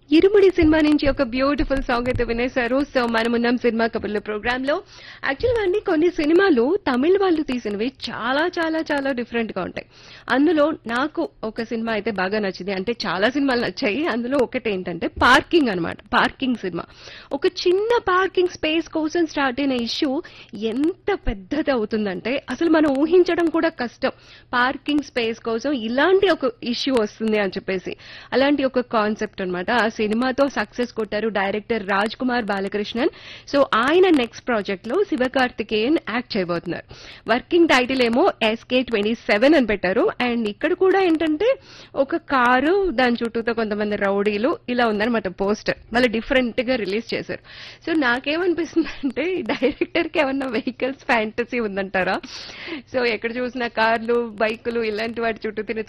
ఇరుముడి cinema నుంచి ఒక beautiful song అయితే వినేశారు సో మనం ఉన్నాం సినిమా కబుర్ల ప్రోగ్రామ్ లో యాక్చువల్ గా అండి కొన్ని సినిమాలు తమిళ వాళ్ళు తీసినవి చాలా చాలా చాలా డిఫరెంట్ గా ఉంటాయి అందులో నాకు ఒక సినిమా అయితే బాగా నచ్చింది అంటే చాలా సినిమాలు నచ్చాయి అందులో ఒకటి ఏంటంటే పార్కింగ్ అన్నమాట పార్కింగ్ సినిమా ఒక చిన్న పార్కింగ్ స్పేస్ కోసం స్టార్ట్ అయిన ఇష్యూ ఎంత పెద్దది అవుతుందంటే అసలు మనం ఊహించడం కూడా కష్టం పార్కింగ్ స్పేస్ కోసం ఇలాంటి ఒక ఇష్యూ వస్తుంది అని చెప్పేసి అలాంటి ఒక కాన్సెప్ట్ అన్నమాట ఆ సినిమాతో సక్సెస్ కొట్టారు డైరెక్టర్ రాజ్ కుమార్ బాలకృష్ణన్ సో ఆయన నెక్స్ట్ ప్రాజెక్ట్ లో శివకార్తికేయన్ యాక్ట్ చేయబోతున్నారు వర్కింగ్ టైటిల్ ఏమో ఎస్కే ట్వంటీ సెవెన్ అని పెట్టారు అండ్ ఇక్కడ కూడా ఏంటంటే ఒక కారు దాని చుట్టూతో కొంతమంది రౌడీలు ఇలా ఉందన్నమాట పోస్టర్ మళ్ళీ డిఫరెంట్ గా రిలీజ్ చేశారు సో నాకేమనిపిస్తుంది అంటే డైరెక్టర్ కి ఏమన్నా వెహికల్స్ ఫ్యాంటసీ ఉందంటారా సో ఎక్కడ చూసినా కార్లు బైకులు ఇలాంటి వాటి చుట్టూ తిరుగుతూ